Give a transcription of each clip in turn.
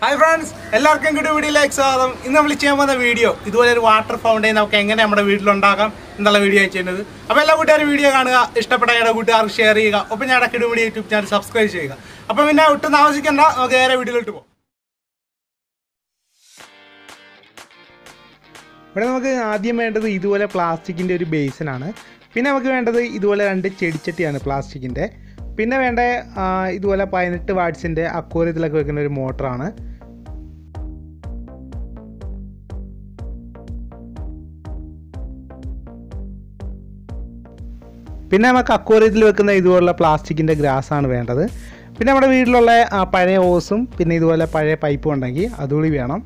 hi friends എല്ലാവർക്കും കൂടി വീഡിയോയിലേക്ക് സ്വാഗതം ഇന്ന് നമ്മൾ ചെയ്യാൻ പോകുന്ന വീഡിയോ ഇതുപോലെ ഒരു വാട്ടർ ഫൗണ്ടൈൻ നമുക്ക് എങ്ങനെ നമ്മുടെ വീട്ടിലുണ്ടാക്കാം എന്നുള്ള വീഡിയോ ചെയ്യുന്നത് അപ്പോൾ എല്ലാ കൂട്ടുകാരും വീഡിയോ കാണുക ഇഷ്ടപ്പെട്ട ഞങ്ങളുടെ കൂട്ടുകാർക്ക് ഷെയർ ചെയ്യുക ഒപ്പം ഞങ്ങളുടെ കിടുപിടി യൂട്യൂബ് ചാനൽ സബ്സ്ക്രൈബ് ചെയ്യുക അപ്പോൾ പിന്നെ ഒട്ടും താമസിക്കണ്ട നമുക്ക് നേരെ വീഡിയോയിലോട്ട് പോകാം ഇവിടെ നമുക്ക് ആദ്യം വേണ്ടത് ഇതുപോലെ പ്ലാസ്റ്റിക്കിൻ്റെ ഒരു ബേസിനാണ് പിന്നെ നമുക്ക് വേണ്ടത് ഇതുപോലെ രണ്ട് ചെടിച്ചട്ടിയാണ് പ്ലാസ്റ്റിക്കിൻ്റെ പിന്നെ വേണ്ട ആ, ഇതുപോലെ പതിനെട്ട് വാട്ട്സിൻ്റെ അക്വോറിയത്തിലൊക്കെ വെക്കുന്ന ഒരു മോട്ടറാണ് പിന്നെ നമുക്ക് അക്വോറിയത്തിൽ വെക്കുന്ന ഇതുപോലുള്ള പ്ലാസ്റ്റിക്കിൻ്റെ ഗ്രാസ് ആണ് വേണ്ടത് പിന്നെ നമ്മുടെ വീട്ടിലുള്ള ആ, പഴയ ഓസും പിന്നെ ഇതുപോലെ പഴയ പൈപ്പും ഉണ്ടെങ്കിൽ അതുകൂടി വേണം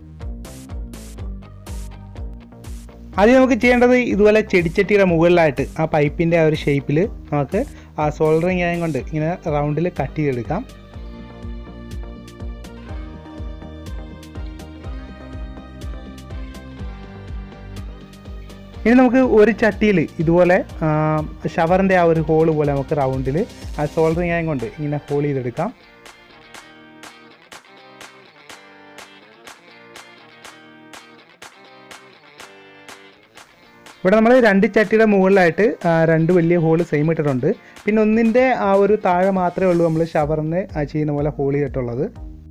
ആദ്യം നമുക്ക് ചെയ്യേണ്ടത് ഇതുപോലെ ചെടിച്ചട്ടിയുടെ മുകളിലായിട്ട് ആ പൈപ്പിൻ്റെ ആ ഒരു ഷേപ്പിൽ നമുക്ക് ആ സോൾഡറിങ് ആയം കൊണ്ട് ഇങ്ങനെ റൗണ്ടിൽ കട്ട് ചെയ്തെടുക്കാം ഇനി നമുക്ക് ഒരു ചട്ടിയിൽ ഇതുപോലെ ഷവറിൻ്റെ ആ ഒരു ഹോള് പോലെ നമുക്ക് റൗണ്ടിൽ ആ സോൾഡറിങ് ആയം കൊണ്ട് ഇങ്ങനെ ഹോൾ ചെയ്തെടുക്കാം ഇവിടെ നമ്മൾ രണ്ട് ചട്ടിയുടെ മുകളിലായിട്ട് ആ, രണ്ട് വലിയ ഹോള് സെയിം ഇട്ടിട്ടുണ്ട് പിന്നെ ഒന്നിൻ്റെ ആ ഒരു താഴെ മാത്രമേ ഉള്ളൂ നമ്മൾ ഷവറിന് ചെയ്യുന്ന പോലെ ഹോൾ ചെയ്തിട്ടുള്ളത്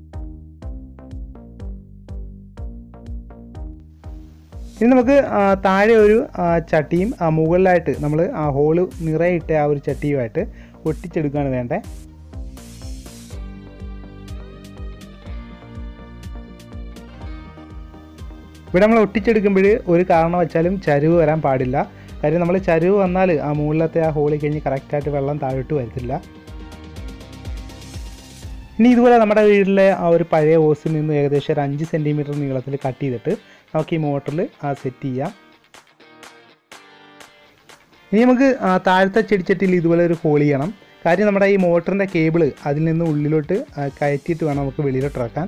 ഇനി നമുക്ക് ആ, താഴെ ഒരു ആ, ചട്ടിയും ആ, മുകളിലായിട്ട് നമ്മൾ ആ ഹോള് നിറയെ ഇട്ട ആ ഒരു ചട്ടിയുമായിട്ട് ഒട്ടിച്ചെടുക്കുകയാണ് വേണ്ടത് ഇവിടെ നമ്മൾ ഒട്ടിച്ചെടുക്കുമ്പോൾ ഒരു കാരണം വെച്ചാലും ചരിവ് വരാൻ പാടില്ല കാര്യം നമ്മൾ ചരിവ് വന്നാൽ ആ മുകളിലത്തെ ആ ഹോളിൽ കഴിഞ്ഞ് കറക്റ്റായിട്ട് വെള്ളം താഴോട്ട് വരത്തില്ല ഇനി ഇതുപോലെ നമ്മുടെ വീട്ടിലെ ആ ഒരു പഴയ ഓസിൽ നിന്ന് ഏകദേശം ഒരു അഞ്ച് സെൻറ്റിമീറ്റർ നീളത്തിൽ കട്ട് ചെയ്തിട്ട് നമുക്ക് ഈ മോട്ടറിൽ ആ സെറ്റ് ചെയ്യാം ഇനി നമുക്ക് ആ താഴത്തെ ചെടിച്ചട്ടിയിൽ ഇതുപോലെ ഒരു ഹോൾ ചെയ്യണം കാര്യം നമ്മുടെ ഈ മോട്ടറിൻ്റെ കേബിള് അതിൽ നിന്ന് ഉള്ളിലോട്ട് ആ, കയറ്റിയിട്ട് വേണം നമുക്ക് വെളിയിലോട്ട് ഇറക്കാൻ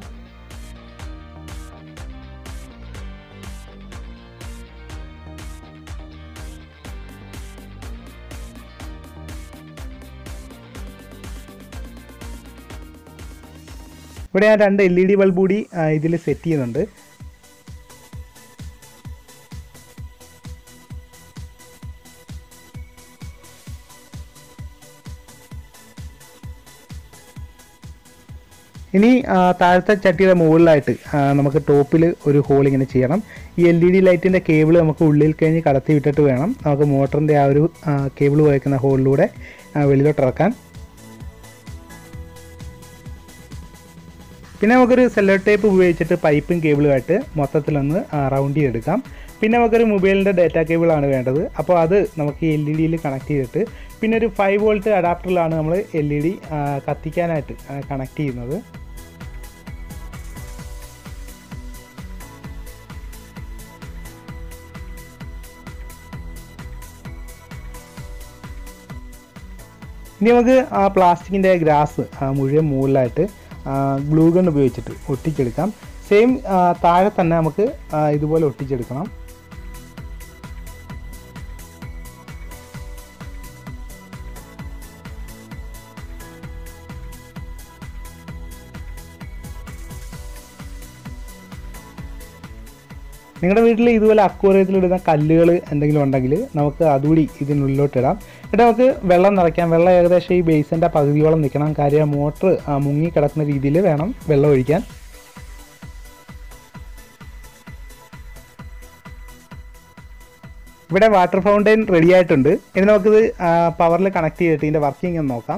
ഇവിടെ ഞാൻ രണ്ട് എൽ ഇ ഡി ബൾബ് കൂടി ഇതിൽ സെറ്റ് ചെയ്യുന്നുണ്ട് ഇനി ആ, താഴത്തെ ചട്ടിയുടെ മുകളിലായിട്ട് ആ, നമുക്ക് ടോപ്പിൽ ഒരു ഹോൾ ഇങ്ങനെ ചെയ്യണം ഈ എൽ ഇ ഡി ലൈറ്റിൻ്റെ കേബിൾ നമുക്ക് ഉള്ളിൽ കഴിഞ്ഞ് കടത്തി വിട്ടിട്ട് വേണം നമുക്ക് മോട്ടറിൻ്റെ ആ ഒരു കേബിൾ വയ്ക്കുന്ന ഹോളിലൂടെ വെളിയിലോട്ട് ഇറക്കാൻ പിന്നെ നമുക്കൊരു സെല്ലോ ടേപ്പ് ഉപയോഗിച്ചിട്ട് പൈപ്പും കേബിളുമായിട്ട് മൊത്തത്തിലൊന്ന് റൗണ്ട് ചെയ്തെടുക്കാം പിന്നെ നമുക്കൊരു മൊബൈലിൻ്റെ ഡാറ്റ കേബിളാണ് വേണ്ടത് അപ്പോൾ അത് നമുക്ക് എൽ ഇ ഡിയിൽ കണക്ട് ചെയ്തിട്ട് പിന്നെ ഒരു ഫൈവ് വോൾട്ട് അഡാപ്റ്ററിലാണ് നമ്മൾ എൽ ഇ ഡി കത്തിക്കാനായിട്ട് കണക്ട് ചെയ്യുന്നത് ഇനി നമുക്ക് ആ പ്ലാസ്റ്റിക്കിൻ്റെ ഗ്രാസ് മുഴുവൻ മുകളിലായിട്ട് ഗ്ലൂ ഗൺ ഉപയോഗിച്ചിട്ട് ഒട്ടിച്ചെടുക്കാം സെയിം താഴെ തന്നെ നമുക്ക് ആ, ഇതുപോലെ ഒട്ടിച്ചെടുക്കണം നിങ്ങളുടെ വീട്ടിൽ ഇതുപോലെ അക്വേറിയത്തിലിടുന്ന കല്ലുകൾ എന്തെങ്കിലും ഉണ്ടെങ്കിൽ നമുക്ക് അതുകൂടി ഇതിനുള്ളിലോട്ട് ഇടാം എന്നിട്ട് നമുക്ക് വെള്ളം നിറയ്ക്കാം വെള്ളം ഏകദേശം ഈ ബേസിൻ്റെ പകുതിയോളം നിൽക്കണം കാര്യം മോട്ടർ മുങ്ങി കിടക്കുന്ന രീതിയിൽ വേണം വെള്ളം ഒഴിക്കാൻ ഇവിടെ വാട്ടർ ഫൗണ്ടൈൻ റെഡി ആയിട്ടുണ്ട് ഇനി നമുക്കിത് പവറിൽ കണക്ട് ചെയ്തിട്ട് ഇതിൻ്റെ വർക്കിംഗ് ഒന്ന് നോക്കാം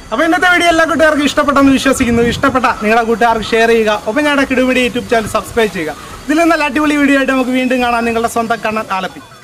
അപ്പോൾ ഇന്നത്തെ വീഡിയോ എല്ലാ കൂട്ടുകാർക്കും ഇഷ്ടപ്പെട്ടെന്ന് വിശ്വസിക്കുന്നു ഇഷ്ടപ്പെട്ട നിങ്ങളുടെ കൂട്ടുകാർക്ക് ഷെയർ ചെയ്യുക ഒപ്പം ഞങ്ങളുടെ കിടുമിടി യൂട്യൂബ് ചാനൽ സബ്സ്ക്രൈബ് ചെയ്യുക ഇതിൽ നല്ല അടിപൊളി വീഡിയോ ആയിട്ട് നമുക്ക് വീണ്ടും കാണാം നിങ്ങളുടെ സ്വന്തം കണ്ണൻ ആലപ്പി